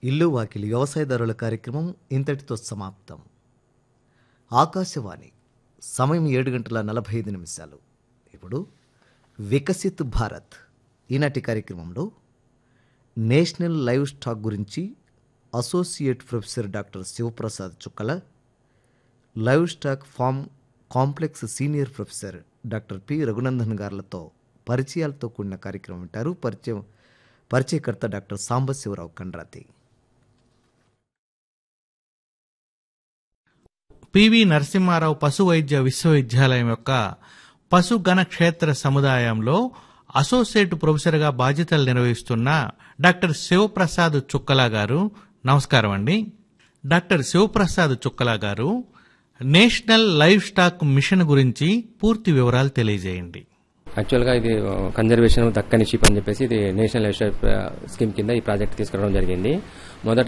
ఇల్లు వాకిలి వ్యవసాయదారుల కార్యక్రమం ఇంతటితో సమాప్తం ఆకాశవాణి సమయం ఏడు గంటల నలభై ఐదు నిమిషాలు ఇప్పుడు వికసిత్ భారత్ ఈనాటి కార్యక్రమంలో నేషనల్ లైవ్ స్టాక్ గురించి associate professor doctor Sivaprasad Chukkala livestock farm complex senior professor doctor P Raghunandan గారులతో పరిచయాలతో కూడిన కార్యక్రమం వింటారు పరిచయం పరిచయకర్త డాక్టర్ సాంబశివరావు కండ్రాతి పివి నరసింహారావు పశు వైద్య విశ్వవిద్యాలయం యొక్క పశు గణ క్షేత్ర సముదాయంలో అసోసియేట్ ప్రొఫెసర్గా బాధ్యతలు నిర్వహిస్తున్న డాక్టర్ శివప్రసాద్ చుక్కలా గారు నమస్కారం అండి డాక్టర్ శివప్రసాద్ చుక్కలా గారు నేషనల్ లైవ్ స్టాక్ మిషన్ గురించి పూర్తి వివరాలు తెలియజేయండి యాక్చువల్గా ఇది కన్జర్వేషన్ దక్కని షిప్ అని చెప్పేసి ఇది నేషనల్ లైఫ్ స్కీమ్ కింద ఈ ప్రాజెక్ట్ తీసుకురావడం జరిగింది మొదట